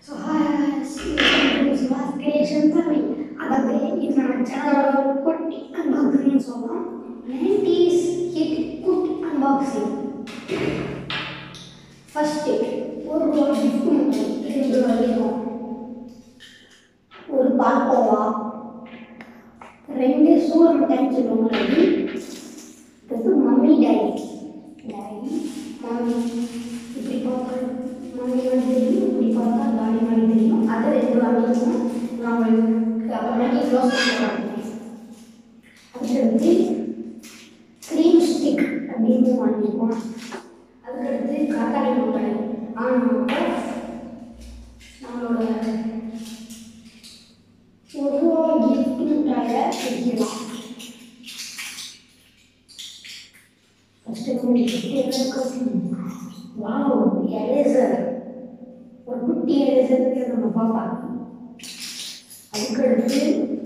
So creation Tamil அதாவது இது நம்ம சேனலோட குட்டி அன்பாக்சிங்னு சொல்லலாம் நைன்டிஸ் ஹிட் குட்டி அன்பாக்சிங் ஃபஸ்ட்டு ஒரு ஒரு gift மட்டும் ரெண்டு வரைக்கும் ஒரு பால்கோவா ரெண்டு சூர் மிட்டாய்னு சொல்லுவாங்க அடுத்து மம்மி டேடி டேடி மம்மி இப்படி பார்த்தா மம்மி மாதிரி தெரியும் இப்படி பார்த்தா டாடி மாதிரி தெரியும் அது ரெண்டு வாங்கியிருக்கோம் நான் உங்களுக்கு அப்புறமேட்டு க்ளோஸ் பண்ணி காட்டுறேன் அதுக்கடுத்து க்ரீம் ஸ்டிக் அப்படின்னு வாங்கியிருக்கோம் அதுக்கடுத்து காத்தாடி மிட்டாய் ஆனால் நம்மளோட ஒரு கிஃப்ட் மிட்டாயை வைக்கலாம் ஃபஸ்ட்டு கொஞ்சம் வாவ் எரேசர் ஒரு குட்டி எரேசர் நம்ம பார்க்கலாம் அதுக்கடுத்து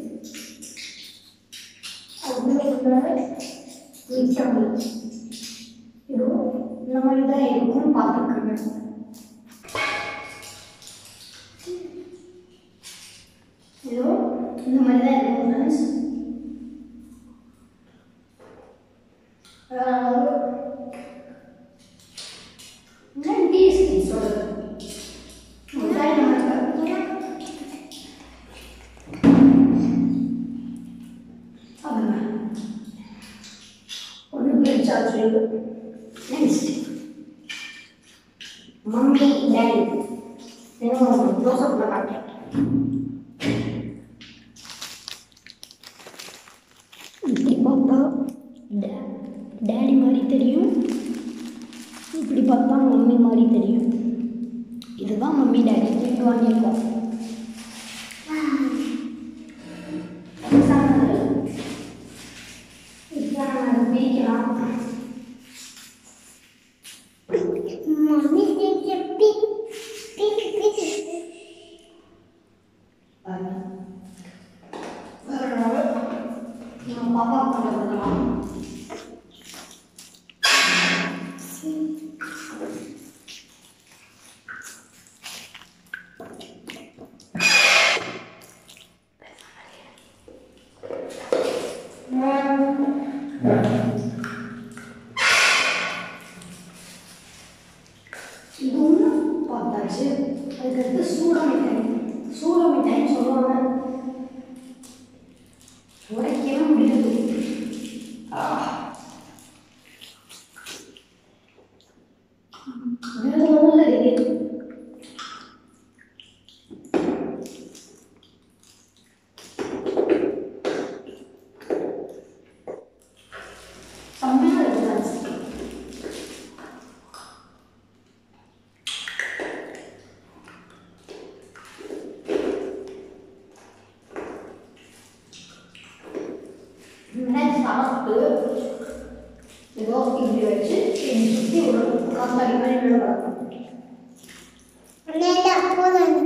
அதுல உள்ள விட்டமின் இதோ இந்த மாதிரி தான் இருக்கும்னு பார்த்துக்கோங்க இதோ இந்த மாதிரி தான் இருக்கும் ஃப்ரெண்ட்ஸ் நைன்டிஸ் கிட்ஸோட மிட்டாய் நம்ம சாப்பிடுங்க ஒன்று பிரிச்சாச்சு நெக்ஸ்ட் மம்மி டேடி இன்னும் க்ளோஸ்அப்பில் காட்டுறேன் இப்படி பார்த்தா டே டேடி மாதிரி தெரியும் இப்படி பார்த்தா மம்மி மாதிரி தெரியும் இதுதான் மம்மி டேடி தூக்கி வாங்கியிருக்கோம் இப்போ நம்ம அதை பிரிக்கலாம் Mommy take a peek, peek, peek. வேற level. நம்ம பாப்பா கொண்டு வரலாம் இதுவும் பார்த்தாச்சு அதுக்கடுத்து சூட மிட்டாய் சூட மிட்டாய்னு சொல்லுவாங்க உடைக்கவே முடியாது ஆ. வேற லெவல்ல இருக்கு செம்மையா இருக்கு friends. மிட்டாய் சாப்பிட்டு ஏதோ இப்படி வச்சு இப்படி சுற்றி விடணும் காத்தாடி மாதிரி விட வரணும் நல்லா போதும்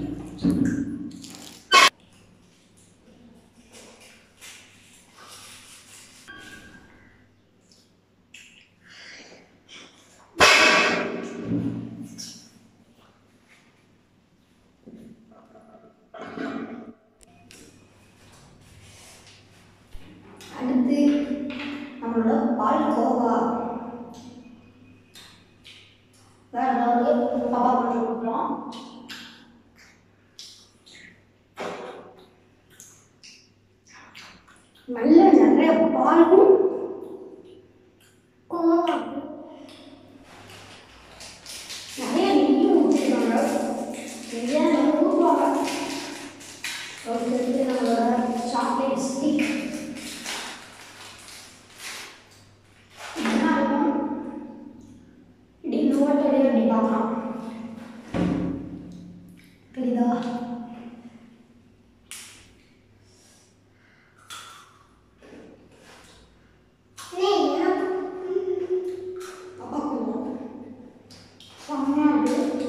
அடுத்து நம்மளோட பால் கோவா வேற ஏதாவது பாப்பா கொஞ்சம் கொடுக்கலாம் நல்ல நிறைய பாலும் கோவம் நிறைய நெய்யும் ஊற்றிருக்காங்க நிறைய நம்ம ஊற்றுவாங்க அடுத்தது நம்மளோட சாக்லேட் ஸ்டிக் என்ன இருக்கும் இப்படி நோட்டோடைய இப்படி பார்க்கலாம் தெரியுதா அப்பா கொஞ்சம் செம்மையா இருக்கு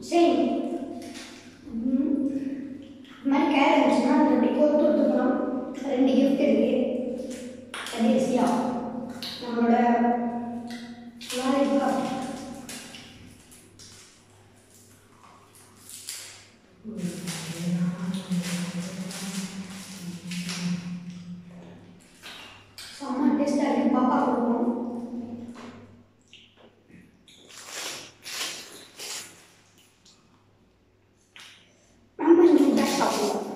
சரி ம். இந்த மாதிரி கேர் இருந்துச்சுன்னா அது எப்படி கோர்த்து கொடுத்துக்கலாம் ரெண்டு கிஃப்ட் இருக்கு கடைசியா நம்மளோட லாலிபாப் செம்ம டேஸ்டாக இருக்கு பாப்பா கொடுக்கணும் நம்ம சூடாக சாப்பிடுவோம்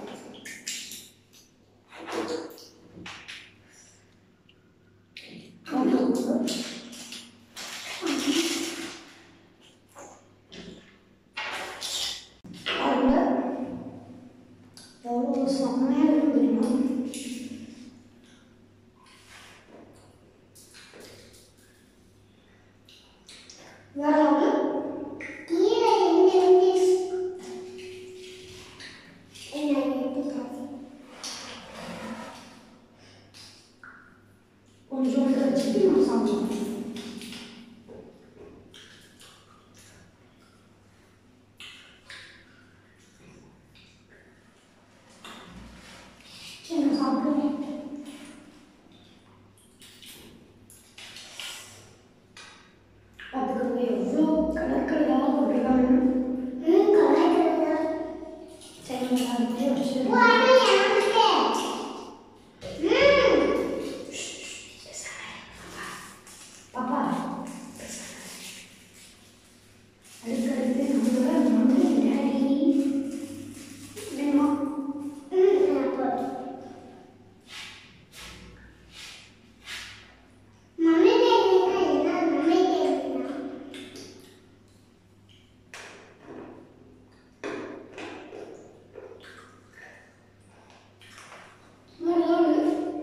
பாருங்க எவ்வளோ செம்மையாக இருக்கு தெரியுமா வேற எவ்வளோ கீழே எங்க இருந்து என்ன எடுத்து காட்டு கொஞ்சோண்டு வச்சுட்டு நம்ம சாப்பிடுவோம் சரி நான் சாப்பிடுவேன் பார்த்துக்கோங்க எவ்வளோ கலர் கலராக போட்டிருக்காங்க ம் கலாய்க்கிறதா சரி நான் அப்படியே வச்சுருவேன் வாடா யாருக்கு ம் பாப்பா அடுத்தடுத்து நம்மளோட மம்மி டேடி வேணுமா ம் நான் போறேன் மம்மி கேக்குறீங்க என்ன மம்மி கேக்குறீங்க வேறு ஏதாவது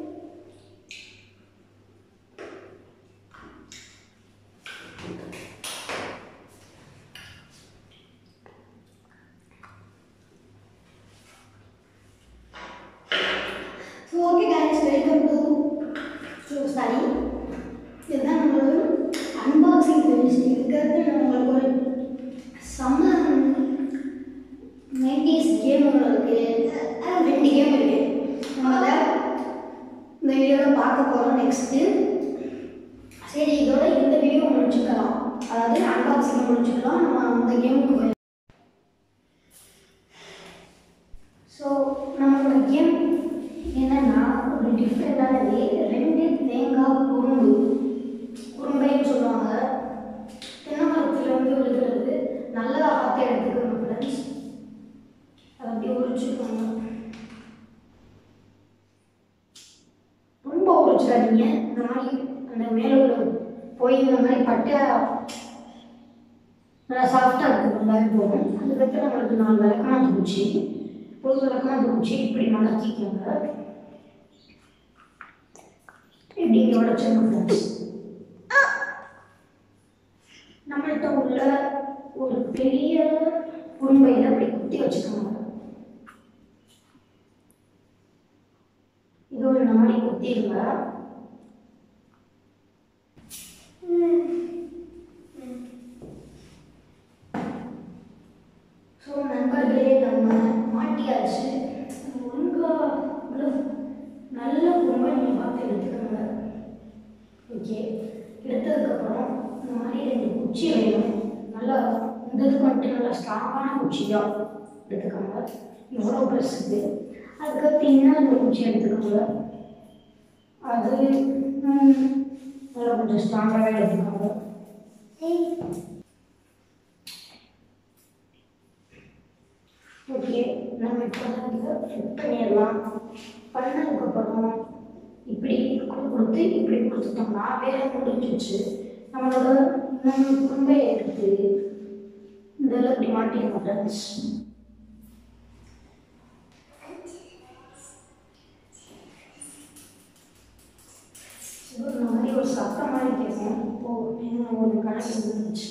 so okay guys welcome to so sorry இதுதான் நம்மளோட அன்பாக்சிங் ஃபினிஷ் இதுக்கடுத்து நான் உங்களுக்கு ஒரு செம்ம நைன்டிஸ் கேம் ஒன்று இருக்குது அஹ் ரெண்டு கேம் இருக்குது நம்ம அதை இந்த வீடியோவில் பார்க்க போகிறோம் நெக்ஸ்ட்டு சரி இதோட இந்த வீடியோ முடிச்சுக்கலாம் அதாவது அன்பாக்சிங் முடிச்சுக்கலாம் நம்ம அந்த கேமுக்கு போய் ஸோ நம்மளோட கேம் என்னன்னா ஒரு டிஃப்ரெண்டானது ரெண்டு தேங்காய் குறும்பு குறும்பைன்னு சொல்லுவாங்க தென்னை மரத்துல இருந்து விழுகிறது நல்லா பார்த்து எடுத்துக்கணும் ஃப்ரெண்ட்ஸ் அதை அப்படியே உரிச்சுக்கோங்க ரொம்ப உரிச்சிடாதீங்க இந்த மாதிரி அந்த மேலே உள்ள போய் இந்த மாதிரி பட்டை நல்லா சாஃப்டாக இருக்கிறதுனால போகும் அதுக்கப்புறம் நம்மளுக்கு நாலு விளக்கமாக பூச்சி ஒரு விளக்கமாக பூச்சி இப்படி மடக்கிக்கோங்க இப்படி இங்கே உடச்சிடணும் ஃப்ரெண்ட்ஸ் நம்மள்கிட்ட உள்ள ஒரு பெரிய குறும்பையில் அப்படி குத்தி வச்சுக்கோங்க இது ஒரு நாடி குத்திடுங்க ஸோ நண்பர்களே நம்ம மாட்டியாச்சு ஒழுங்கா உள்ள நல்ல குறும்பை நீங்கள் பார்த்து எடுத்துக்கோங்க ஓகே எடுத்ததுக்கப்புறம் இந்த மாதிரி ரெண்டு குச்சி வேணும் நல்லா இந்த இதுக்கு வந்துட்டு நல்லா ஸ்ட்ராங்கான குச்சியாக எடுத்துக்கோங்க இவ்வளோ பெருசுக்கு அதுக்கடுத்து இன்னொரு குச்சி எடுத்துக்கோங்க அது ம், நல்லா கொஞ்சம் ஸ்ட்ராங்காகவே எடுத்துக்கோங்க ஓகே நம்ம இப்போ இதை ஃபிட் பண்ணிடலாம் பண்ணதுக்கப்புறம் இப்படி கொடு- கொடுத்து இப்படி கொடுத்துட்டோம்னா வேலை முடிஞ்சிச்சு நம்மளோட நம்ம குடும்பை எடுத்து இதெல்லாம் இப்படி மாட்டிக்கணும் ஃப்ரெண்ட்ஸ் இந்த மாதிரி ஒரு சத்தம் மாதிரி கேட்கும் இப்போ என்ன ஒரு கணக்கு இருந்துச்சு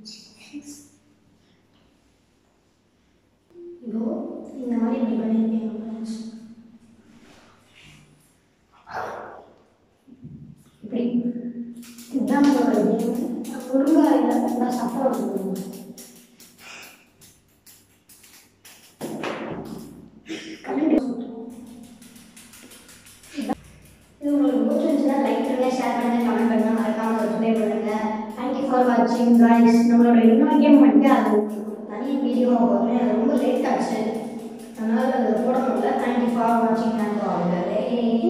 இதோ இந்த மாதிரி இப்படி பண்ணியிருக்கீங்க ஃப்ரெண்ட்ஸ் இப்படி இதுதான் நம்மளோட கேம் ஒழுங்காக இல்லை நல்லா சத்தம் வருது இது உங்களுக்கு பிடிச்சிருந்துச்சுன்னா லைக் பண்ணுங்க ஷேர் பண்ணுங்க கமெண்ட் பண்ணுங்க மறக்காம சப்ஸ்கிரைப் பண்ணுங்க தேங்க்யூ ஃபார் வாட்சிங் guys நம்மளோட இன்னொரு கேம் வந்துட்டு அது தனி வீடியோ வரும் அது ரொம்ப லேட் ஆச்சு அதனால அது போட முடியல தேங்க்யூ ஃபார் வாட்சிங் அண்ட் ஆல்